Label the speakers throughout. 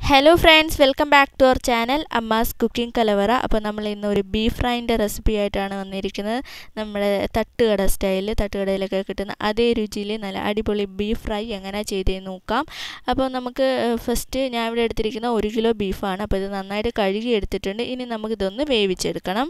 Speaker 1: hello friends welcome back to our channel Amma's cooking Kalavara അപ്പോൾ നമ്മൾ ഇന്ന് ഒരു ബീഫ് ഫ്രൈൻ്റെ റെസിപ്പി ആയിട്ടാണ് വന്നിരിക്കുന്നത് നമ്മുടെ തട്ടുകട സ്റ്റൈലിൽ തട്ടുകടയിലൊക്കെ കിട്ടുന്ന അതേ രുചിയിൽ നല്ല അടിപൊളി ബീഫ് ഫ്രൈ എങ്ങനെ ചെയ്തതെന്ന് നോക്കാം അപ്പോൾ നമുക്ക് ഫസ്റ്റ് ഞാൻ ഇവിടെ എടുത്തിരിക്കുന്ന ഒരു കിലോ ബീഫാണ് അപ്പോൾ ഇത് നന്നായിട്ട് കഴുകി എടുത്തിട്ടുണ്ട് ഇനി നമുക്കിതൊന്ന് വേവിച്ചെടുക്കണം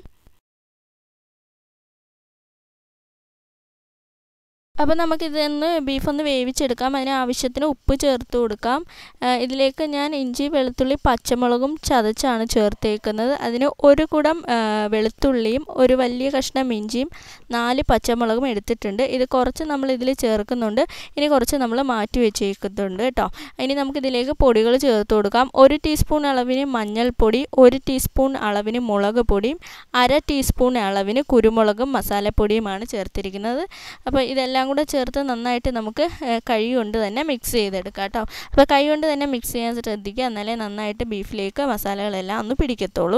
Speaker 1: അപ്പോൾ നമുക്കിതൊന്ന് ബീഫൊന്ന് വേവിച്ചെടുക്കാം അതിന് ആവശ്യത്തിന് ഉപ്പ് ചേർത്ത് കൊടുക്കാം ഇതിലേക്ക് ഞാൻ ഇഞ്ചി വെളുത്തുള്ളി പച്ചമുളകും ചതച്ചാണ് ചേർത്തേക്കുന്നത് അതിന് ഒരു കുടം വെളുത്തുള്ളിയും ഒരു വലിയ കഷ്ണം ഇഞ്ചിയും നാല് പച്ചമുളകും എടുത്തിട്ടുണ്ട് ഇത് കുറച്ച് നമ്മൾ ഇതിൽ ചേർക്കുന്നുണ്ട് ഇനി കുറച്ച് നമ്മൾ മാറ്റി വെച്ചേക്കുന്നുണ്ട് കേട്ടോ ഇനി നമുക്കിതിലേക്ക് പൊടികൾ ചേർത്ത് കൊടുക്കാം ഒരു ടീസ്പൂൺ അളവിന് മഞ്ഞൾപ്പൊടി ഒരു ടീസ്പൂൺ അളവിന് മുളക് പൊടിയും അര ടീസ്പൂൺ അളവിന് കുരുമുളകും മസാലപ്പൊടിയുമാണ് ചേർത്തിരിക്കുന്നത് അപ്പോൾ ഇതെല്ലാം എല്ലാം കൂടെ ചേർത്ത് നന്നായിട്ട് നമുക്ക് കൈ കൊണ്ട് തന്നെ മിക്സ് ചെയ്തെടുക്കാം കേട്ടോ അപ്പോൾ കൈ കൊണ്ട് തന്നെ മിക്സ് ചെയ്യാൻ ശ്രദ്ധിക്കുക എന്നാലേ നന്നായിട്ട് ബീഫിലേക്ക് മസാലകളെല്ലാം ഒന്ന് പിടിക്കത്തുള്ളൂ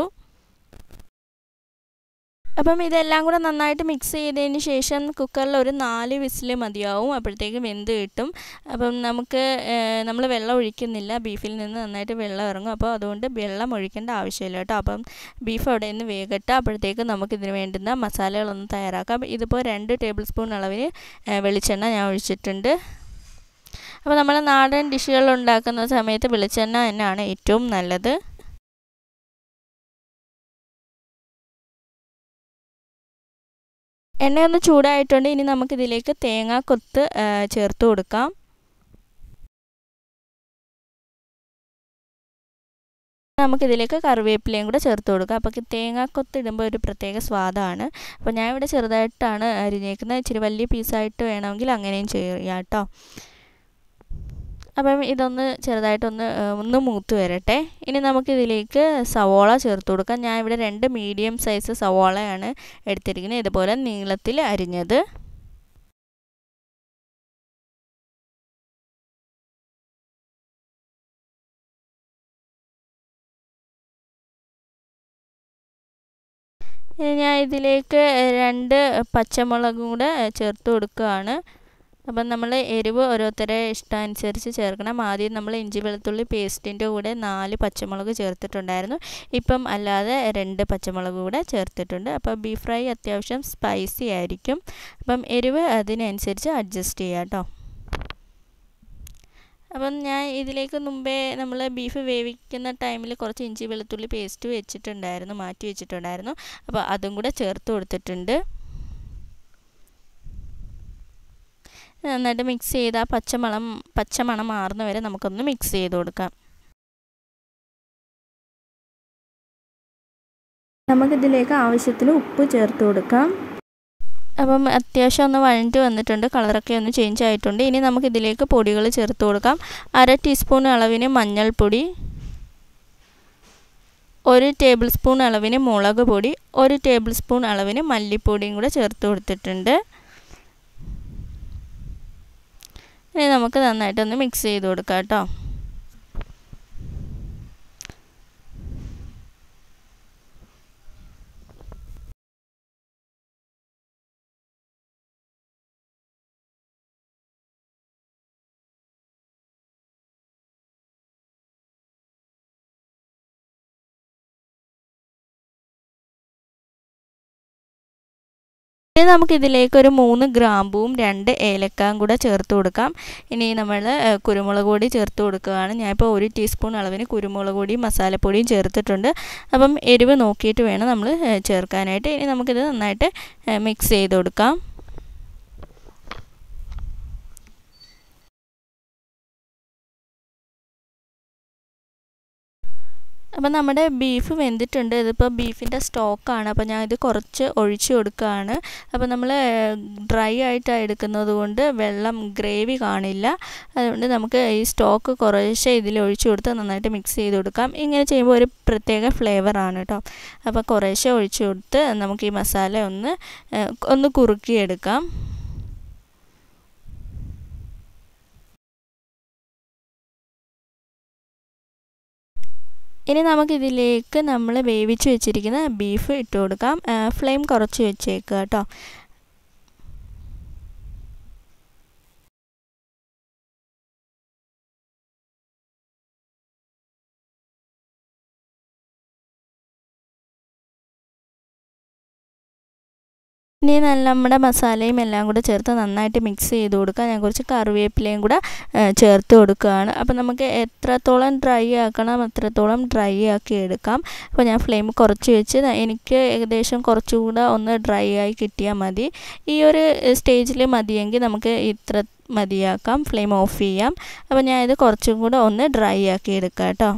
Speaker 1: അപ്പം ഇതെല്ലാം കൂടെ നന്നായിട്ട് മിക്സ് ചെയ്തതിന് ശേഷം കുക്കറിൽ ഒരു നാല് വിസിൽ മതിയാവും അപ്പോഴത്തേക്ക് വെന്ത് കിട്ടും അപ്പം നമുക്ക് നമ്മൾ വെള്ളം ഒഴിക്കുന്നില്ല ബീഫിൽ നിന്ന് നന്നായിട്ട് വെള്ളം ഇറങ്ങും അപ്പോൾ അതുകൊണ്ട് വെള്ളം ഒഴിക്കേണ്ട ആവശ്യമില്ല കേട്ടോ അപ്പം ബീഫ് അവിടെ നിന്ന് വേകട്ടെ അപ്പോഴത്തേക്ക് നമുക്കിതിന് വേണ്ടുന്ന മസാലകളൊന്ന് തയ്യാറാക്കാം ഇതിപ്പോൾ രണ്ട് ടേബിൾ സ്പൂൺ അളവിന് വെളിച്ചെണ്ണ ഞാൻ ഒഴിച്ചിട്ടുണ്ട് അപ്പോൾ നമ്മൾ നാടൻ ഡിഷുകൾ ഉണ്ടാക്കുന്ന സമയത്ത് വെളിച്ചെണ്ണ തന്നെയാണ് ഏറ്റവും നല്ലത് എണ്ണയൊന്ന് ചൂടായിട്ടുണ്ട് ഇനി നമുക്കിതിലേക്ക് തേങ്ങ കൊത്ത് ചേർത്ത് കൊടുക്കാം നമുക്കിതിലേക്ക് കറിവേപ്പിലയും കൂടെ ചേർത്ത് കൊടുക്കാം അപ്പോൾ തേങ്ങാക്കൊത്ത് ഇടുമ്പോൾ ഒരു പ്രത്യേക സ്വാദാണ് അപ്പോൾ ഞാൻ ഇവിടെ ചെറുതായിട്ടാണ് അരിഞ്ഞേക്കുന്നത് ഇച്ചിരി വലിയ പീസായിട്ട് വേണമെങ്കിൽ അങ്ങനെയും ചെയ്യാം കേട്ടോ അപ്പം ഇതൊന്ന് ചെറുതായിട്ടൊന്ന് ഒന്ന് മൂത്ത് വരട്ടെ ഇനി നമുക്കിതിലേക്ക് സവോള ചേർത്ത് കൊടുക്കാം ഞാൻ ഇവിടെ രണ്ട് മീഡിയം സൈസ് സവോളയാണ് എടുത്തിരിക്കുന്നത് ഇതുപോലെ നീളത്തിൽ അരിഞ്ഞത് ഞാൻ ഇതിലേക്ക് രണ്ട് പച്ചമുളകും കൂടെ ചേർത്ത് കൊടുക്കുകയാണ് അപ്പം നമ്മൾ എരിവ് ഓരോരുത്തരെ ഇഷ്ടമനുസരിച്ച് ചേർക്കണം ആദ്യം നമ്മൾ ഇഞ്ചി വെളുത്തുള്ളി പേസ്റ്റിൻ്റെ കൂടെ നാല് പച്ചമുളക് ചേർത്തിട്ടുണ്ടായിരുന്നു ഇപ്പം അല്ലാതെ രണ്ട് പച്ചമുളക് കൂടെ ചേർത്തിട്ടുണ്ട് അപ്പോൾ ബീഫ് ഫ്രൈ അത്യാവശ്യം സ്പൈസി ആയിരിക്കും അപ്പം എരിവ് അതിനനുസരിച്ച് അഡ്ജസ്റ്റ് ചെയ്യുക കേട്ടോ അപ്പം ഞാൻ ഇതിലേക്ക് മുമ്പേ നമ്മൾ ബീഫ് വേവിക്കുന്ന ടൈമിൽ കുറച്ച് ഇഞ്ചി വെളുത്തുള്ളി പേസ്റ്റ് വെച്ചിട്ടുണ്ടായിരുന്നു മാറ്റി വെച്ചിട്ടുണ്ടായിരുന്നു അപ്പോൾ അതും കൂടെ ചേർത്ത് കൊടുത്തിട്ടുണ്ട് നന്നായിട്ട് മിക്സ് ചെയ്ത് ആ പച്ചമണം പച്ചമണം മാറുന്ന വരെ നമുക്കൊന്ന് മിക്സ് ചെയ്ത് കൊടുക്കാം നമുക്കിതിലേക്ക് ആവശ്യത്തിന് ഉപ്പ് ചേർത്ത് കൊടുക്കാം അപ്പം അത്യാവശ്യം ഒന്ന് വഴഞ്ഞിട്ട് വന്നിട്ടുണ്ട് കളറൊക്കെ ഒന്ന് ചേഞ്ച് ആയിട്ടുണ്ട് ഇനി നമുക്കിതിലേക്ക് പൊടികൾ ചേർത്ത് കൊടുക്കാം അര ടീസ്പൂൺ അളവിന് മഞ്ഞൾപ്പൊടി ഒരു ടേബിൾ സ്പൂൺ അളവിന് മുളക് പൊടി ഒരു ടേബിൾ സ്പൂൺ അളവിന് മല്ലിപ്പൊടിയും കൂടെ ചേർത്ത് കൊടുത്തിട്ടുണ്ട് ഇനി നമുക്ക് നന്നായിട്ടൊന്ന് മിക്സ് ചെയ്ത് കൊടുക്കാം കേട്ടോ ഇനി നമുക്കിതിലേക്ക് ഒരു മൂന്ന് ഗ്രാമ്പുവും രണ്ട് ഏലക്കായും കൂടെ ചേർത്ത് കൊടുക്കാം ഇനി നമ്മൾ കുരുമുളക് പൊടി ചേർത്ത് കൊടുക്കുകയാണ് ഞാനിപ്പോൾ ഒരു ടീസ്പൂൺ അളവിന് കുരുമുളക് പൊടിയും മസാലപ്പൊടിയും ചേർത്തിട്ടുണ്ട് അപ്പം എരിവ് നോക്കിയിട്ട് വേണം നമ്മൾ ചേർക്കാനായിട്ട് ഇനി നമുക്കിത് നന്നായിട്ട് മിക്സ് ചെയ്ത് കൊടുക്കാം അപ്പം നമ്മുടെ ബീഫ് വെന്തിട്ടുണ്ട് ഇതിപ്പോൾ ബീഫിൻ്റെ സ്റ്റോക്കാണ് അപ്പോൾ ഞാൻ ഇത് കുറച്ച് ഒഴിച്ചു കൊടുക്കുകയാണ് അപ്പോൾ നമ്മൾ ഡ്രൈ ആയിട്ടാണ് എടുക്കുന്നത് കൊണ്ട് വെള്ളം ഗ്രേവി കാണില്ല അതുകൊണ്ട് നമുക്ക് ഈ സ്റ്റോക്ക് കുറേശ്ശെ ഇതിൽ ഒഴിച്ചു കൊടുത്ത് നന്നായിട്ട് മിക്സ് ചെയ്ത് കൊടുക്കാം ഇങ്ങനെ ചെയ്യുമ്പോൾ ഒരു പ്രത്യേക ഫ്ലേവറാണ് കേട്ടോ അപ്പോൾ കുറേശ്ശെ ഒഴിച്ചു കൊടുത്ത് നമുക്ക് ഈ മസാല ഒന്ന് ഒന്ന് കുറുക്കിയെടുക്കാം ഇനി നമുക്കിതിലേക്ക് നമ്മൾ വേവിച്ച് വെച്ചിരിക്കുന്ന ബീഫ് ഇട്ട് കൊടുക്കാം ഫ്ലെയിം കുറച്ച് വെച്ചേക്കുക കേട്ടോ ഇനി നല്ല നമ്മുടെ മസാലയും എല്ലാം കൂടെ ചേർത്ത് നന്നായിട്ട് മിക്സ് ചെയ്ത് കൊടുക്കുക ഞാൻ കുറച്ച് കറിവേപ്പിലയും കൂടെ ചേർത്ത് കൊടുക്കുകയാണ് അപ്പോൾ നമുക്ക് എത്രത്തോളം ഡ്രൈ ആക്കണം അത്രത്തോളം ഡ്രൈ ആക്കി എടുക്കാം അപ്പോൾ ഞാൻ ഫ്ലെയിം കുറച്ച് വെച്ച് എനിക്ക് ഏകദേശം കുറച്ചുകൂടെ ഒന്ന് ഡ്രൈ ആയി കിട്ടിയാൽ മതി ഈ ഒരു സ്റ്റേജിൽ മതിയെങ്കിൽ നമുക്ക് ഇത്ര മതിയാക്കാം ഫ്ലെയിം ഓഫ് ചെയ്യാം അപ്പോൾ ഞാൻ ഇത് കുറച്ചും കൂടെ ഒന്ന് ഡ്രൈ ആക്കി എടുക്കാം കേട്ടോ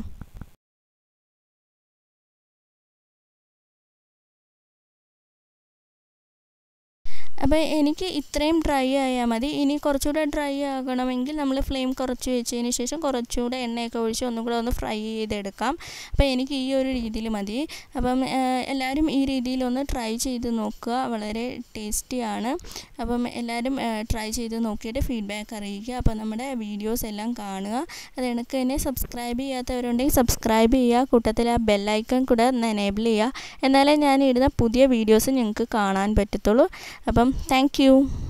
Speaker 1: അപ്പോൾ എനിക്ക് ഇത്രയും ഡ്രൈ ആയാൽ മതി ഇനി കുറച്ചുകൂടെ ഡ്രൈ ആകണമെങ്കിൽ നമ്മൾ ഫ്ലെയിം കുറച്ച് വെച്ചതിന് ശേഷം കുറച്ചുകൂടെ എണ്ണയൊക്കെ ഒഴിച്ച് ഒന്നും കൂടെ ഒന്ന് ഫ്രൈ ചെയ്തെടുക്കാം അപ്പോൾ എനിക്ക് ഈ ഒരു രീതിയിൽ മതി അപ്പം എല്ലാവരും ഈ രീതിയിലൊന്ന് ട്രൈ ചെയ്ത് നോക്കുക വളരെ ടേസ്റ്റിയാണ് അപ്പം എല്ലാവരും ട്രൈ ചെയ്ത് നോക്കിയിട്ട് ഫീഡ്ബാക്ക് അറിയിക്കുക അപ്പോൾ നമ്മുടെ വീഡിയോസ് എല്ലാം കാണുക അത് എനിക്ക് തന്നെ സബ്സ്ക്രൈബ് ചെയ്യാത്തവരുണ്ടെങ്കിൽ സബ്സ്ക്രൈബ് ചെയ്യുക കൂട്ടത്തിൽ ആ ബെല്ലൈക്കൺ കൂടെ ഒന്ന് എനേബിൾ ചെയ്യുക എന്നാലേ ഞാൻ ഇടുന്ന പുതിയ വീഡിയോസ് നിങ്ങൾക്ക് കാണാൻ പറ്റത്തുള്ളൂ അപ്പം താങ്ക്